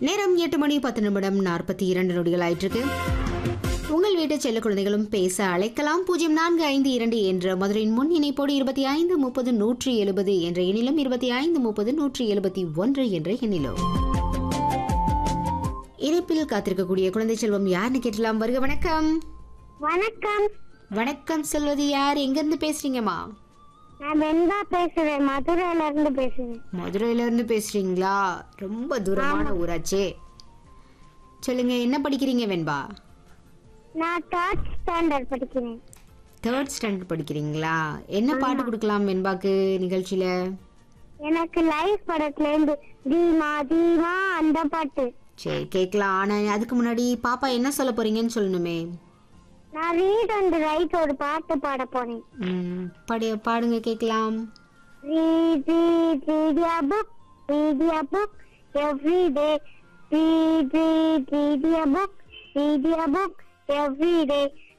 நேரம் எட்டு மணி பத்து நிமிடம் நாற்பத்தி இரண்டு நொடிகள் ஆயிட்டிருக்கு உங்கள் வீட்டு செல்ல குழந்தைகளும் பேச அழைக்கலாம் பூஜ்ஜியம் நான்கு ஐந்து இரண்டு என்ற மதுரையின் முன் இணைப்போடு இருபத்தி ஐந்து முப்பது நூற்றி எழுபது என்ற எண்ணிலும் இருபத்தி ஐந்து முப்பது நூற்றி எழுபத்தி ஒன்று என்ற எண்ணிலும் இணைப்பில் காத்திருக்கக்கூடிய குழந்தை செல்வம் யாருன்னு கேட்டலாம் வருக வணக்கம் வணக்கம் வணக்கம் சொல்வது யார் எங்கிருந்து பேசுறீங்கம்மா நான் வெண்பா பேசுறேன் மதுரையில இருந்து பேசுறேன் மதுரையில இருந்து பேசுறீங்களா ரொம்ப தூரமான ஊராச்சே சொல்லுங்க என்ன படிக்கிறீங்க வெண்பா நான் தேர்ட் ஸ்டாண்டர்ட் படிக்கிறேன் தேர்ட் ஸ்டாண்டர்ட் படிக்கிறீங்களா என்ன பாட்டு கொடுக்கலாம் வெண்பாக்கு நிகழ்ச்சியில எனக்கு லைஃப் படத்துல இருந்து தீமா தீமா அந்த பாட்டு சரி கேட்கலாம் ஆனா அதுக்கு முன்னாடி பாப்பா என்ன சொல்ல போறீங்கன்னு சொல்லணுமே நான் ரீட் அண்ட் ரைட் ஒரு பாட்டு பாட போறேன் ம், பாடு பாடுங்க கேட்கலாம் Read, read, read your book, read your book every day. Read, read, read your book, read your book every day.